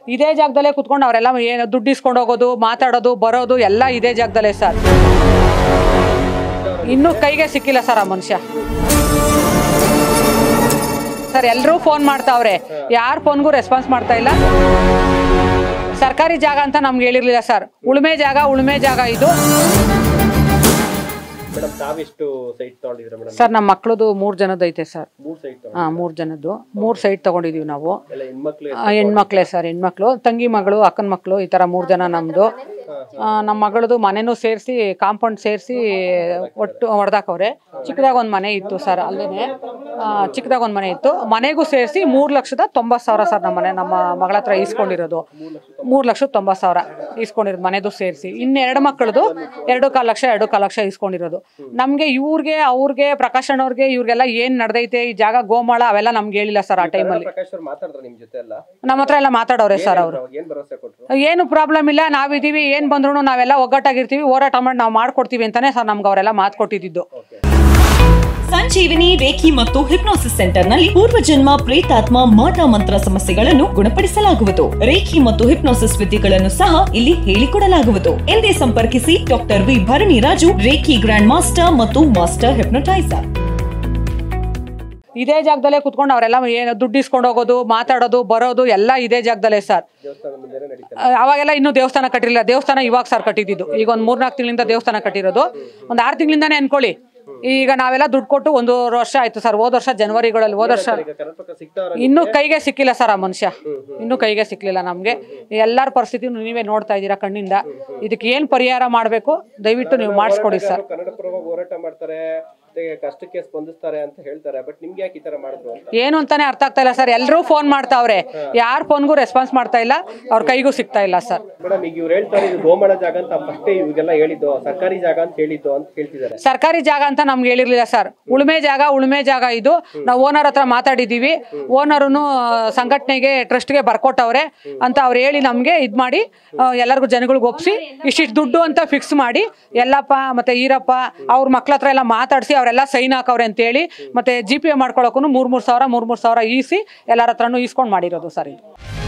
ಇದೇ ಜಾಗದಲ್ಲೇ ಕುತ್ಕೊಂಡು ಅವರೆಲ್ಲ ಏನು ದುಡ್ಡು ಇಸ್ಕೊಂಡು ಹೋಗೋದು ಮಾತಾಡೋದು ಬರೋದು ಎಲ್ಲ ಇದೇ ಜಾಗದಲ್ಲೇ ಸರ್ ಇನ್ನೂ ಕೈಗೆ ಸಿಕ್ಕಿಲ್ಲ ಸರ್ ಆ ಮನುಷ್ಯ ಸರ್ ಎಲ್ಲರೂ ಫೋನ್ ಮಾಡ್ತಾವ್ರೆ ಯಾರ ಫೋನ್ಗೂ ರೆಸ್ಪಾನ್ಸ್ ಮಾಡ್ತಾ ಇಲ್ಲ ಸರ್ಕಾರಿ ಜಾಗ ಅಂತ ನಮ್ಗೆ ಹೇಳಿರ್ಲಿಲ್ಲ ಸರ್ ಉಳುಮೆ ಜಾಗ ಉಳುಮೆ ಜಾಗ ಇದು ಮೇಡಮ್ ತಾವೆಷ್ಟು ಸೈಟ್ ತಗೊಂಡಿದ್ರ ಮೇಡಮ್ ಸರ್ ನಮ್ಮ ಮಕ್ಳದು ಮೂರು ಜನದ್ದು ಐತೆ ಸರ್ ಮೂರ್ ಸೈಟ್ ತಗೊಂಡ್ ಹಾಂ ಮೂರು ಜನದ್ದು ಮೂರು ಸೈಟ್ ತಗೊಂಡಿದೀವಿ ನಾವು ಎಲ್ಲ ಹೆಣ್ಮಕ್ಳು ಆ, ಹೆಣ್ಮಕ್ಳೇ ಸರ್ ಹೆಣ್ಮಕ್ಳು ತಂಗಿ ಮಗಳು ಅಕ್ಕನ ಮಕ್ಕಳು ಈ ಥರ ಮೂರು ಜನ ನಮ್ಮದು ನಮ್ಮ ಮಗಳದು ಮನೆನೂ ಸೇರಿಸಿ ಕಾಂಪೌಂಡ್ ಸೇರಿಸಿ ಒಟ್ಟು ಹೊಡೆದಾಕವ್ರೆ ಚಿಕ್ಕದಾಗ ಒಂದು ಮನೆ ಇತ್ತು ಸರ್ ಅಲ್ಲೇ ಚಿಕ್ಕದಾಗ ಒಂದು ಮನೆ ಇತ್ತು ಮನೆಗೂ ಸೇರಿಸಿ ಮೂರು ಲಕ್ಷದ ತೊಂಬತ್ತು ಸಾವಿರ ಸರ್ ನಮ್ಮ ಮನೆ ನಮ್ಮ ಮಗಳ ಹತ್ರ ಈಸ್ಕೊಂಡಿರೋದು ಮೂರು ಲಕ್ಷದ ತೊಂಬತ್ತು ಸಾವಿರ ಈಸ್ಕೊಂಡಿರೋದು ಮನೆದು ಸೇರಿಸಿ ಇನ್ನು ಎರಡು ಮಕ್ಕಳದು ಎರಡು ಕಾಲು ಲಕ್ಷ ಎರಡು ಕಾಲು ಲಕ್ಷ ಈಸ್ಕೊಂಡಿರೋದು ನಮಗೆ ಇವ್ರಿಗೆ ಅವ್ರಿಗೆ ಪ್ರಕಾಶನ್ ಅವ್ರಿಗೆ ಇವ್ರಿಗೆಲ್ಲ ಏನು ನಡೆದೈತೆ ಈ ಜಾಗ ಗೋಮಾಳ ಅವೆಲ್ಲ ನಮ್ಗೆ ಹೇಳಿಲ್ಲ ಸರ್ ಆ ಟೈಮಲ್ಲಿ ಪ್ರಕಾಶ್ ಅವ್ರು ಮಾತಾಡಿದ್ರ ನಿಮ್ ಜೊತೆ ಎಲ್ಲ ನಮ್ಮ ಹತ್ರ ಎಲ್ಲ ಮಾತಾಡೋರೆ ಸರ್ ಅವರು ಅವಾಗ ಏನ್ ಭರವಸೆ ಕೊಟ್ರು ಏನು ಪ್ರಾಬ್ಲಮ್ ಇಲ್ಲ ನಾವಿದೀವಿ ಏನು ಬಂದ್ರು ನಾವೆಲ್ಲ ಒಗ್ಗಟ್ಟಾಗಿರ್ತೀವಿ ಹೋರಾಟ ಮಾಡಿ ನಾವು ಮಾಡ್ಕೊಡ್ತೀವಿ ಅಂತಾನೆ ಸರ್ ನಮ್ಗೆ ಅವರೆಲ್ಲ ಮಾತು ಕೊಟ್ಟಿದ್ದು ಸಂಜೀವಿನಿ ರೇಖಿ ಮತ್ತು ಹಿಪ್ನೋಸಿಸ್ ಸೆಂಟರ್ನಲ್ಲಿ ಪೂರ್ವಜನ್ಮ ಪ್ರೇತಾತ್ಮ ಮಾಟ ಮಂತ್ರ ಸಮಸ್ಯೆಗಳನ್ನು ಗುಣಪಡಿಸಲಾಗುವುದು ರೇಖಿ ಮತ್ತು ಹಿಪ್ನೋಸಿಸ್ ವಿದ್ಯೆಗಳನ್ನು ಸಹ ಇಲ್ಲಿ ಹೇಳಿಕೊಡಲಾಗುವುದು ಎಂದೇ ಸಂಪರ್ಕಿಸಿ doctor V Bharani Raju reiki grand master ಮತ್ತು ಮಾಸ್ಟರ್ ಹಿಪ್ನೋಟೈಸರ್ ಇದೇ ಜಾಗದಲ್ಲೇ ಕುತ್ಕೊಂಡು ಅವರೆಲ್ಲ ಏನು ದುಡ್ಡು ಇಸ್ಕೊಂಡು ಹೋಗೋದು ಮಾತಾಡೋದು ಬರೋದು ಎಲ್ಲ ಇದೇ ಜಾಗದಲ್ಲೇ ಸರ್ ದೇವಸ್ಥಾನ ಮುಂದೆನೆ ನಡೀತಾರೆ ಆ, ಅವಾಗೆಲ್ಲ ಇನ್ನೂ ದೇವಸ್ಥಾನ ಕಟ್ಟಿರಲಿಲ್ಲ ದೇವಸ್ಥಾನ ಇವಾಗ ಸರ್ ಕಟ್ಟಿದ್ದು ಈಗ ಒಂದು ಮೂರ್ನಾಲ್ಕು ತಿಂಗಳಿಂದ ದೇವಸ್ಥಾನ ಕಟ್ಟಿರೋದು ಒಂದು ಆರು ತಿಂಗಳಿಂದಾನೇ ಅನ್ಕೊಳ್ಳಿ ಈಗ ನಾವೆಲ್ಲ ದುಡ್ಡು ಕೊಟ್ಟು ಒಂದು ವರ್ಷ ಆಯ್ತು ಸರ್ ಹೋದ ವರ್ಷ ಜನವರಿಗಳಲ್ಲಿ ಹೋದ ವರ್ಷ ಈಗ ಕರ್ನಾಟಕ ಸಿಗ್ತಾವ್ರ ಇನ್ನೂ ಕೈಗೆ ಸಿಕ್ಕಿಲ್ಲ ಸರ್ ಆ ಮನುಷ್ಯ ಇನ್ನೂ ಕೈಗೆ ಸಿಕ್ಲಿಲ್ಲ ನಮಗೆ ಎಲ್ಲರ ಪರಿಸ್ಥಿತಿ ನೀವೇ ನೋಡ್ತಾ ಇದ್ದೀರಾ ಕಣ್ಣಿಂದ ಇದಕ್ಕೆ ಏನು ಪರಿಹಾರ ಮಾಡಬೇಕು ದಯವಿಟ್ಟು ನೀವು ಮಾಡಿಸ್ಕೊಡಿ ಸರ್ ಕನ್ನಡ ಪರವಾಗಿ ಹೋರಾಟ ಮಾಡ್ತಾರೆ ಮತ್ತೆ ಕಷ್ಟಕ್ಕೆ ಸ್ಪಂದಿಸ್ತಾರೆ ಅಂತ ಹೇಳ್ತಾರೆ ಬಟ್ ನಿಮ್ಗೆ ಯಾಕೆ ಈ ತರ ಮಾಡಿದ್ರು ಅಂತ ಏನು ಅಂತಾನೆ ಅರ್ಥ ಆಗ್ತಾ ಇಲ್ಲ ಸರ್ ಎಲ್ಲರೂ ಫೋನ್ ಮಾಡ್ತಾವ್ರೆ ಯಾರ ಫೋನ್ಗೂ ರೆಸ್ಪಾನ್ಸ್ ಮಾಡ್ತಾ ಇಲ್ಲ ಅವ್ರ ಕೈಗೂ ಸಿಗ್ತಾ ಇಲ್ಲ ಸರ್ ಮೇಡಮ್ ಈಗ ಇವ್ರು ಹೇಳ್ತಾರೆ ಇದು ಗೋಮಾಳ ಜಾಗ ಅಂತ ಫಸ್ಟ್ ಇವಾಗೆಲ್ಲ ಹೇಳಿದ್ದು ಸರ್ಕಾರಿ ಜಾಗ ಅಂತ ಹೇಳಿದ್ದು ಅಂತ ಹೇಳ್ತಿದ್ದಾರೆ ಸರ್ಕಾರಿ ಜಾಗ ಅಂತ ನಮ್ಗೆ ಹೇಳಿರ್ಲಿಲ್ಲ ಸರ್ ಉಳುಮೆ ಜಾಗ ಉಳುಮೆ ಜಾಗ ಇದು ನಾವು ಓನರ್ ಹತ್ರ ಮಾತಾಡಿದ್ದೀವಿ ಓನರು ಸಂಘಟನೆಗೆ ಟ್ರಸ್ಟ್ಗೆ ಬರ್ಕೊಟ್ಟವ್ರೆ ಅಂತ ಅವ್ರು ಹೇಳಿ ನಮಗೆ ಇದು ಮಾಡಿ ಆ, ಎಲ್ಲರಿಗೂ ಜನಗಳಿಗೆ ಒಪ್ಸಿ ಇಷ್ಟಿಷ್ಟು ದುಡ್ಡು ಅಂತ ಫಿಕ್ಸ್ ಮಾಡಿ ಎಲ್ಲಪ್ಪ ಮತ್ತೆ ಈರಪ್ಪ ಅವ್ರ ಮಕ್ಳ ಹತ್ರ ಎಲ್ಲ ಮಾತಾಡಿಸಿ ಅವರೆಲ್ಲ ಸೈನ್ ಹಾಕವ್ರೆ ಅಂತೇಳಿ ಮತ್ತೆ ಜಿ ಪಿ ಎ ಮಾಡ್ಕೊಳಕ್ಕೂ ಮೂರು ಮೂರು ಸಾವಿರ ಮೂರು ಮೂರು ಸಾವಿರ ಈಸಿ ಎಲ್ಲರ ಹತ್ರನೂ ಈಸ್ಕೊಂಡು ಮಾಡಿರೋದು ಸರ್ ಇದು